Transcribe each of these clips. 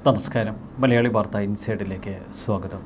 നമസ്കാരം മലയാളി വാർത്ത ഇൻസൈഡിലേക്ക് സ്വാഗതം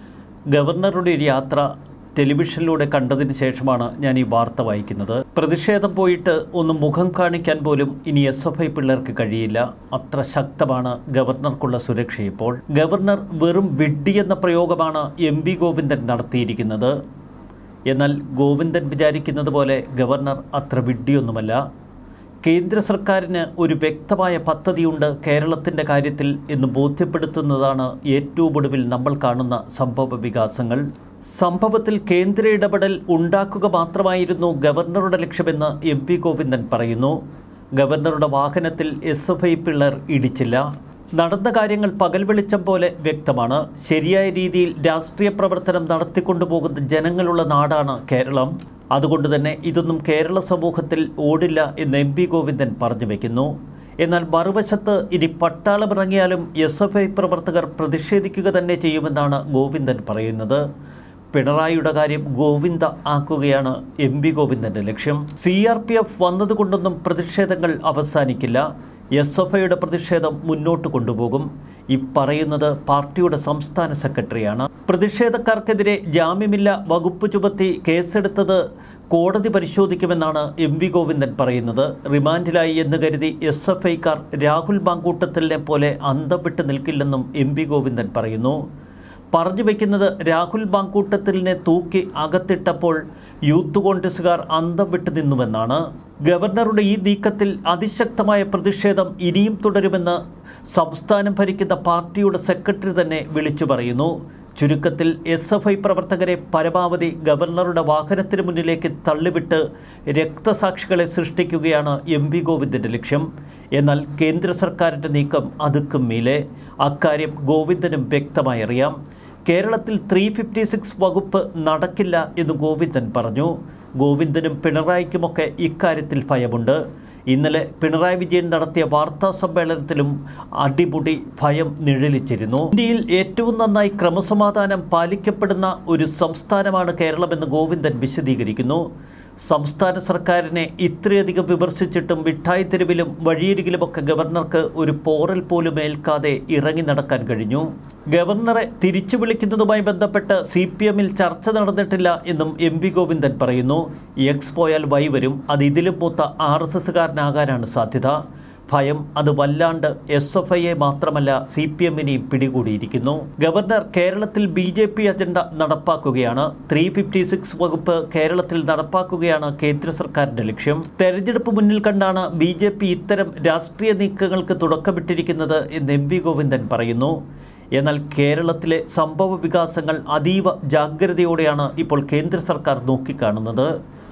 ഗവർണറുടെ ഒരു യാത്ര ടെലിവിഷനിലൂടെ കണ്ടതിന് ശേഷമാണ് ഞാൻ ഈ വാർത്ത വായിക്കുന്നത് പ്രതിഷേധം പോയിട്ട് ഒന്ന് മുഖം കാണിക്കാൻ പോലും ഇനി എസ് എഫ് ഐ പിള്ളേർക്ക് കഴിയില്ല അത്ര ശക്തമാണ് ഗവർണർക്കുള്ള സുരക്ഷ ഇപ്പോൾ ഗവർണർ വെറും വിഡ്ഢി എന്ന പ്രയോഗമാണ് എം വി ഗോവിന്ദൻ നടത്തിയിരിക്കുന്നത് എന്നാൽ ഗോവിന്ദൻ വിചാരിക്കുന്നത് പോലെ ഗവർണർ അത്ര വിഡ്ഢിയൊന്നുമല്ല കേന്ദ്ര സർക്കാരിന് ഒരു വ്യക്തമായ പദ്ധതിയുണ്ട് കേരളത്തിൻ്റെ കാര്യത്തിൽ എന്ന് ബോധ്യപ്പെടുത്തുന്നതാണ് ഏറ്റവും ഒടുവിൽ നമ്മൾ കാണുന്ന സംഭവ വികാസങ്ങൾ സംഭവത്തിൽ കേന്ദ്ര ഇടപെടൽ ഉണ്ടാക്കുക മാത്രമായിരുന്നു ഗവർണറുടെ ലക്ഷ്യമെന്ന് എം പി ഗോവിന്ദൻ പറയുന്നു ഗവർണറുടെ വാഹനത്തിൽ എസ് എഫ് ഐ പിള്ളേർ ഇടിച്ചില്ല നടന്ന കാര്യങ്ങൾ പകൽ വെളിച്ചം പോലെ വ്യക്തമാണ് ശരിയായ രീതിയിൽ രാഷ്ട്രീയ പ്രവർത്തനം നടത്തിക്കൊണ്ടുപോകുന്ന ജനങ്ങളുള്ള നാടാണ് കേരളം അതുകൊണ്ട് തന്നെ ഇതൊന്നും കേരള സമൂഹത്തിൽ ഓടില്ല എന്ന് എം പി ഗോവിന്ദൻ പറഞ്ഞു വയ്ക്കുന്നു എന്നാൽ മറുവശത്ത് ഇനി പട്ടാളം ഇറങ്ങിയാലും എസ് എഫ് ഐ പ്രവർത്തകർ പ്രതിഷേധിക്കുക തന്നെ ചെയ്യുമെന്നാണ് ഗോവിന്ദൻ പറയുന്നത് പിണറായിയുടെ കാര്യം ഗോവിന്ദ ആക്കുകയാണ് എം പി ഗോവിന്ദൻ്റെ ലക്ഷ്യം സി ആർ പി എഫ് വന്നതുകൊണ്ടൊന്നും പ്രതിഷേധങ്ങൾ അവസാനിക്കില്ല എസ് എഫ് ഐയുടെ പ്രതിഷേധം മുന്നോട്ട് കൊണ്ടുപോകും ഈ പറയുന്നത് പാർട്ടിയുടെ സംസ്ഥാന സെക്രട്ടറിയാണ് പ്രതിഷേധക്കാർക്കെതിരെ ജാമ്യമില്ല വകുപ്പ് ചുമത്തി കേസെടുത്തത് കോടതി പരിശോധിക്കുമെന്നാണ് എം വി ഗോവിന്ദൻ പറയുന്നത് റിമാൻഡിലായി എന്ന് കരുതി എസ് എഫ് ഐക്കാർ രാഹുൽ ബാങ്കൂട്ടത്തിലിനെ പോലെ അന്തം വിട്ട് നിൽക്കില്ലെന്നും എം വി ഗോവിന്ദൻ പറയുന്നു പറഞ്ഞു വയ്ക്കുന്നത് രാഹുൽ ബാങ്കൂട്ടത്തിലിനെ തൂക്കി അകത്തിട്ടപ്പോൾ യൂത്ത് കോൺഗ്രസുകാർ അന്തം വിട്ടു നിന്നുവെന്നാണ് ഗവർണറുടെ ഈ നീക്കത്തിൽ അതിശക്തമായ പ്രതിഷേധം ഇനിയും തുടരുമെന്ന് സംസ്ഥാനം ഭരിക്കുന്ന പാർട്ടിയുടെ സെക്രട്ടറി തന്നെ വിളിച്ചു പറയുന്നു ചുരുക്കത്തിൽ എസ് എഫ് ഐ പ്രവർത്തകരെ പരമാവധി ഗവർണറുടെ വാഹനത്തിന് മുന്നിലേക്ക് തള്ളിവിട്ട് രക്തസാക്ഷികളെ സൃഷ്ടിക്കുകയാണ് എം വി ഗോവിന്ദൻ്റെ ലക്ഷ്യം എന്നാൽ കേന്ദ്ര സർക്കാരിൻ്റെ നീക്കം അതുക്കും മീലെ അക്കാര്യം ഗോവിന്ദനും വ്യക്തമായി അറിയാം കേരളത്തിൽ ത്രീ ഫിഫ്റ്റി സിക്സ് വകുപ്പ് നടക്കില്ല എന്ന് ഗോവിന്ദൻ പറഞ്ഞു ഗോവിന്ദനും പിണറായിക്കുമൊക്കെ ഇക്കാര്യത്തിൽ ഭയമുണ്ട് ഇന്നലെ പിണറായി വിജയൻ നടത്തിയ വാർത്താ സമ്മേളനത്തിലും അടിമുടി ഭയം നിഴലിച്ചിരുന്നു ഇന്ത്യയിൽ ഏറ്റവും നന്നായി ക്രമസമാധാനം പാലിക്കപ്പെടുന്ന ഒരു സംസ്ഥാനമാണ് കേരളമെന്ന് ഗോവിന്ദൻ വിശദീകരിക്കുന്നു സംസ്ഥാന സർക്കാരിനെ ഇത്രയധികം വിമർശിച്ചിട്ടും മിഠായി തെരുവിലും വഴിയരികിലുമൊക്കെ ഗവർണർക്ക് ഒരു പോറൽ പോലും ഏൽക്കാതെ ഇറങ്ങി നടക്കാൻ കഴിഞ്ഞു ഗവർണറെ തിരിച്ചു വിളിക്കുന്നതുമായി ബന്ധപ്പെട്ട് സി പി എമ്മിൽ ചർച്ച നടന്നിട്ടില്ല എന്നും എം വി ഗോവിന്ദൻ പറയുന്നു എക്സ് പോയാൽ വൈ വരും അത് ഇതിലും മൂത്ത ആർ എസ് എസ്സുകാരനാകാനാണ് സാധ്യത ഭയം അത് വല്ലാണ്ട് എസ് എഫ് ഐയെ മാത്രമല്ല സി പി എമ്മിനെയും പിടികൂടിയിരിക്കുന്നു ഗവർണർ കേരളത്തിൽ ബി ജെ പി അജണ്ട നടപ്പാക്കുകയാണ് ത്രീ ഫിഫ്റ്റി സിക്സ് വകുപ്പ് കേരളത്തിൽ നടപ്പാക്കുകയാണ് കേന്ദ്ര സർക്കാരിന്റെ ലക്ഷ്യം തെരഞ്ഞെടുപ്പ് മുന്നിൽ കണ്ടാണ് ബി ജെ പി ഇത്തരം രാഷ്ട്രീയ നീക്കങ്ങൾക്ക് തുടക്കമിട്ടിരിക്കുന്നത് എന്ന് എം വി ഗോവിന്ദൻ പറയുന്നു എന്നാൽ കേരളത്തിലെ സംഭവ വികാസങ്ങൾ അതീവ ജാഗ്രതയോടെയാണ് ഇപ്പോൾ കേന്ദ്ര സർക്കാർ നോക്കിക്കാണുന്നത്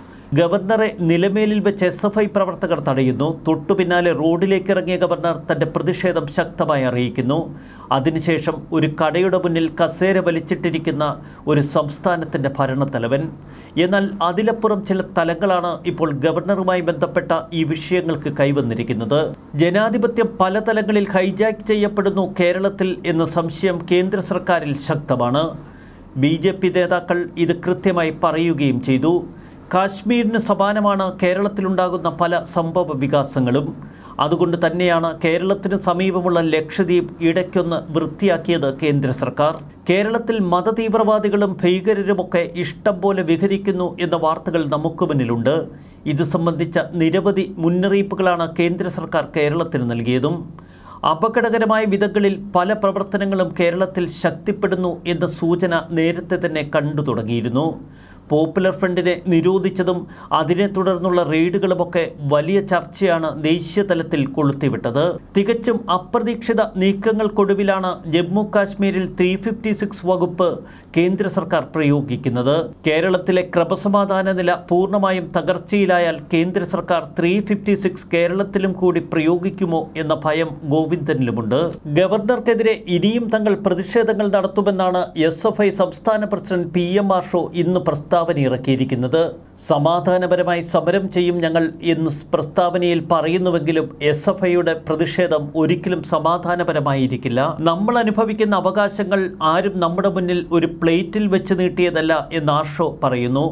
ഗവർണറെ നിലമേലിൽ വെച്ച് എസ് എഫ് ഐ പ്രവർത്തകർ തടയുന്നു തൊട്ടു പിന്നാലെ റോഡിലേക്ക് ഇറങ്ങിയ ഗവർണർ തന്റെ പ്രതിഷേധം ശക്തമായി അറിയിക്കുന്നു അതിനുശേഷം ഒരു കടയുടെ മുന്നിൽ കസേര വലിച്ചിട്ടിരിക്കുന്ന ഒരു സംസ്ഥാനത്തിൻ്റെ ഭരണത്തലവൻ എന്നാൽ അതിലപ്പുറം ചില തലങ്ങളാണ് ഇപ്പോൾ ഗവർണറുമായി ബന്ധപ്പെട്ട ഈ വിഷയങ്ങൾക്ക് കൈവന്നിരിക്കുന്നത് ജനാധിപത്യം പല തലങ്ങളിൽ ഹൈജാക്ക് ചെയ്യപ്പെടുന്നു കേരളത്തിൽ എന്ന സംശയം കേന്ദ്ര സർക്കാരിൽ ശക്തമാണ് ബി ജെ പി നേതാക്കൾ ഇത് കൃത്യമായി പറയുകയും ചെയ്തു കാശ്മീരിന് സമാനമാണ് കേരളത്തിലുണ്ടാകുന്ന പല സംഭവ വികാസങ്ങളും അതുകൊണ്ട് തന്നെയാണ് കേരളത്തിന് സമീപമുള്ള ലക്ഷദ്വീപ് ഇടയ്ക്കൊന്ന് വൃത്തിയാക്കിയത് കേന്ദ്ര സർക്കാർ കേരളത്തിൽ മതതീവ്രവാദികളും ഭീകരരുമൊക്കെ ഇഷ്ടം പോലെ വിഹരിക്കുന്നു എന്ന വാർത്തകൾ നമുക്ക് മുന്നിലുണ്ട് ഇത് സംബന്ധിച്ച നിരവധി മുന്നറിയിപ്പുകളാണ് കേന്ദ്ര സർക്കാർ കേരളത്തിന് നൽകിയതും അപകടകരമായ വിധങ്ങളിൽ പല പ്രവർത്തനങ്ങളും കേരളത്തിൽ ശക്തിപ്പെടുന്നു എന്ന സൂചന നേരത്തെ തന്നെ കണ്ടു തുടങ്ങിയിരുന്നു പോപ്പുലർ ഫ്രണ്ടിനെ നിരോധിച്ചതും അതിനെ തുടർന്നുള്ള റെയ്ഡുകളുമൊക്കെ വലിയ ചർച്ചയാണ് ദേശീയ തലത്തിൽ കൊളുത്തിവിട്ടത് തികച്ചും അപ്രതീക്ഷിത നീക്കങ്ങൾക്കൊടുവിലാണ് ജമ്മു കാശ്മീരിൽ ത്രീ ഫിഫ്റ്റി സിക്സ് വകുപ്പ് കേന്ദ്ര സർക്കാർ പ്രയോഗിക്കുന്നത് കേരളത്തിലെ ക്രമസമാധാന നില പൂർണ്ണമായും തകർച്ചയിലായാൽ കേന്ദ്ര സർക്കാർ ത്രീ ഫിഫ്റ്റി സിക്സ് കേരളത്തിലും കൂടി പ്രയോഗിക്കുമോ എന്ന ഭയം ഗോവിന്ദനിലുമുണ്ട് ഗവർണർക്കെതിരെ ഇനിയും തങ്ങൾ പ്രതിഷേധങ്ങൾ നടത്തുമെന്നാണ് എസ് എഫ് ഐ സംസ്ഥാന president P M Arsho ഇന്ന് പ്രസ്താവന ഇറക്കിയിരിക്കുന്നത് സമാധാനപരമായി സമരം ചെയ്യും ഞങ്ങൾ എന്ന് പ്രസ്താവനയിൽ പറയുന്നുവെങ്കിലും എസ് എഫ് ഐയുടെ പ്രതിഷേധം ഒരിക്കലും സമാധാനപരമായിരിക്കില്ല നമ്മൾ അനുഭവിക്കുന്ന അവകാശങ്ങൾ ആരും നമ്മുടെ മുന്നിൽ ഒരു പ്ലേറ്റിൽ വെച്ച് നീട്ടിയതല്ല എന്ന് ആർഷോ പറയുന്നു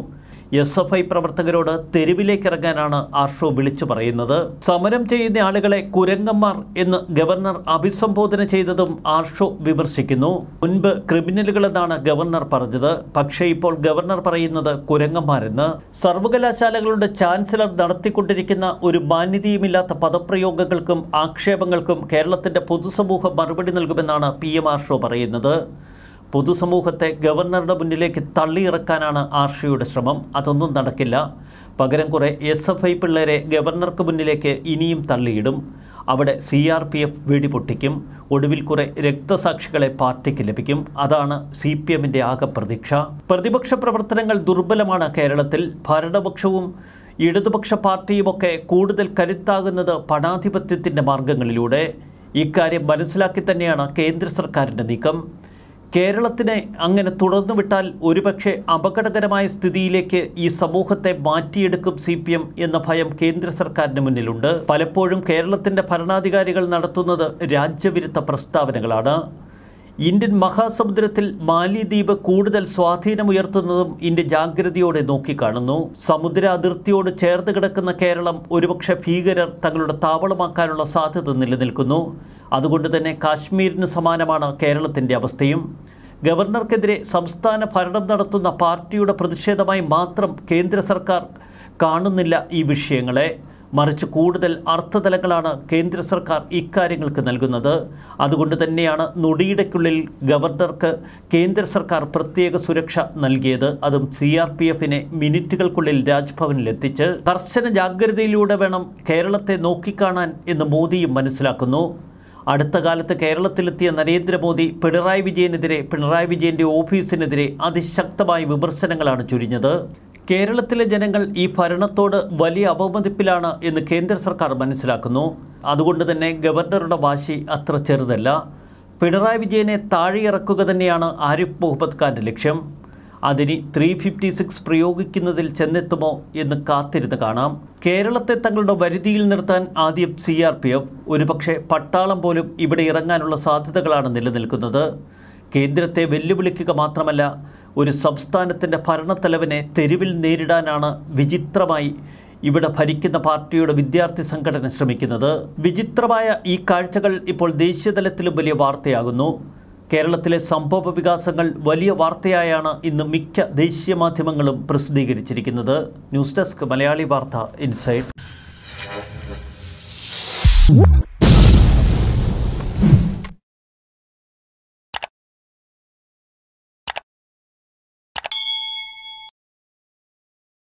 എസ് എഫ് ഐ പ്രവർത്തകരോട് തെരുവിലേക്ക് ഇറങ്ങാനാണ് ആർഷോ വിളിച്ചു പറയുന്നത് സമരം ചെയ്യുന്ന ആളുകളെ കുരങ്ങന്മാർ എന്ന് ഗവർണർ അഭിസംബോധന ചെയ്തതും ആർഷോ വിമർശിക്കുന്നു മുൻപ് ക്രിമിനലുകളെന്നാണ് ഗവർണർ പറഞ്ഞത് പക്ഷേ ഇപ്പോൾ ഗവർണർ പറയുന്നത് കുരങ്ങന്മാരെന്ന് സർവകലാശാലകളുടെ ചാൻസലർ നടത്തിക്കൊണ്ടിരിക്കുന്ന ഒരു മാന്യതയുമില്ലാത്ത പദപ്രയോഗങ്ങൾക്കും ആക്ഷേപങ്ങൾക്കും കേരളത്തിന്റെ പൊതുസമൂഹം മറുപടി നൽകുമെന്നാണ് പി എം ആർഷോ പറയുന്നത് പൊതുസമൂഹത്തെ ഗവർണറുടെ മുന്നിലേക്ക് തള്ളിയിറക്കാനാണ് ആർഷയുടെ ശ്രമം അതൊന്നും നടക്കില്ല പകരം കുറെ എസ് എഫ് ഐ പിള്ളേരെ ഗവർണർക്ക് മുന്നിലേക്ക് ഇനിയും തള്ളിയിടും അവിടെ സി ആർ പി എഫ് വെടിപൊട്ടിക്കും ഒടുവിൽ കുറെ രക്തസാക്ഷികളെ പാർട്ടിക്ക് ലഭിക്കും അതാണ് സി പി എമ്മിൻ്റെ ആകെ പ്രതീക്ഷ പ്രതിപക്ഷ പ്രവർത്തനങ്ങൾ ദുർബലമാണ് കേരളത്തിൽ ഭരണപക്ഷവും ഇടതുപക്ഷ പാർട്ടിയുമൊക്കെ കൂടുതൽ കരുത്താകുന്നത് പണാധിപത്യത്തിൻ്റെ മാർഗങ്ങളിലൂടെ ഇക്കാര്യം മനസ്സിലാക്കി തന്നെയാണ് കേന്ദ്ര സർക്കാരിൻ്റെ നീക്കം കേരളത്തിനെ അങ്ങനെ തുടർന്നു വിട്ടാൽ ഒരുപക്ഷെ അപകടകരമായ സ്ഥിതിയിലേക്ക് ഈ സമൂഹത്തെ മാറ്റിയെടുക്കും സി പി എം എന്ന ഭയം കേന്ദ്ര സർക്കാരിന് മുന്നിലുണ്ട് പലപ്പോഴും കേരളത്തിൻ്റെ ഭരണാധികാരികൾ നടത്തുന്നത് രാജ്യവിരുദ്ധ പ്രസ്താവനകളാണ് ഇന്ത്യൻ മഹാസമുദ്രത്തിൽ മാലിദ്വീപ് കൂടുതൽ സ്വാധീനമുയർത്തുന്നതും ഇന്ത്യ ജാഗ്രതയോടെ നോക്കിക്കാണുന്നു സമുദ്ര അതിർത്തിയോട് ചേർന്ന് കിടക്കുന്ന കേരളം ഒരുപക്ഷെ ഭീകരർ തങ്ങളുടെ താവളമാക്കാനുള്ള സാധ്യത നിലനിൽക്കുന്നു അതുകൊണ്ട് തന്നെ കാശ്മീരിന് സമാനമാണ് കേരളത്തിൻ്റെ അവസ്ഥയും ഗവർണർക്കെതിരെ സംസ്ഥാന ഭരണം നടത്തുന്ന പാർട്ടിയുടെ പ്രതിഷേധമായി മാത്രം കേന്ദ്ര സർക്കാർ കാണുന്നില്ല ഈ വിഷയങ്ങളെ മറിച്ച് കൂടുതൽ അർത്ഥതലങ്ങളാണ് കേന്ദ്ര സർക്കാർ ഇക്കാര്യങ്ങൾക്ക് നൽകുന്നത് അതുകൊണ്ട് തന്നെയാണ് നൊടിയിടയ്ക്കുള്ളിൽ ഗവർണർക്ക് കേന്ദ്ര സർക്കാർ പ്രത്യേക സുരക്ഷ നൽകിയത് അതും സി ആർ പി എഫിനെ മിനിറ്റുകൾക്കുള്ളിൽ രാജ്ഭവനിലെത്തിച്ച് കർശന ജാഗ്രതയിലൂടെ വേണം കേരളത്തെ നോക്കിക്കാണാൻ എന്ന് മോദിയും മനസ്സിലാക്കുന്നു അടുത്ത കാലത്ത് കേരളത്തിലെത്തിയ നരേന്ദ്രമോദി പിണറായി വിജയനെതിരെ പിണറായി വിജയൻ്റെ ഓഫീസിനെതിരെ അതിശക്തമായ വിമർശനങ്ങളാണ് ചുരിഞ്ഞത് കേരളത്തിലെ ജനങ്ങൾ ഈ ഭരണത്തോട് വലിയ അവമതിപ്പിലാണ് എന്ന് കേന്ദ്ര സർക്കാർ മനസ്സിലാക്കുന്നു അതുകൊണ്ട് തന്നെ ഗവർണറുടെ വാശി അത്ര ചെറുതല്ല പിണറായി വിജയനെ താഴെയിറക്കുക തന്നെയാണ് ആരിഫ് മുഹമ്മദ് ഖാൻ്റെ ലക്ഷ്യം അതിന് ത്രീ ഫിഫ്റ്റി സിക്സ് പ്രയോഗിക്കുന്നതിൽ ചെന്നെത്തുമോ എന്ന് കാത്തിരുന്ന് കാണാം കേരളത്തെ തങ്ങളുടെ വരുതിയിൽ നിർത്താൻ ആദ്യം സി ആർ പി എഫ് ഒരുപക്ഷെ പട്ടാളം പോലും ഇവിടെ ഇറങ്ങാനുള്ള സാധ്യതകളാണ് നിലനിൽക്കുന്നത് കേന്ദ്രത്തെ വെല്ലുവിളിക്കുക മാത്രമല്ല ഒരു സംസ്ഥാനത്തിൻ്റെ ഭരണത്തലവനെ തെരുവിൽ നേരിടാനാണ് വിചിത്രമായി ഇവിടെ ഭരിക്കുന്ന പാർട്ടിയുടെ വിദ്യാർത്ഥി സംഘടന ശ്രമിക്കുന്നത് വിചിത്രമായ ഈ കാഴ്ചകൾ ഇപ്പോൾ ദേശീയതലത്തിലും വലിയ വാർത്തയാകുന്നു കേരളത്തിലെ സംഭവ വികാസങ്ങൾ വലിയ വാർത്തയായാണ് ഇന്ന് മിക്ക ദേശീയ മാധ്യമങ്ങളും പ്രസിദ്ധീകരിച്ചിരിക്കുന്നത് ന്യൂസ് ഡെസ്ക് മലയാളി വാർത്ത ഇൻസൈറ്റ്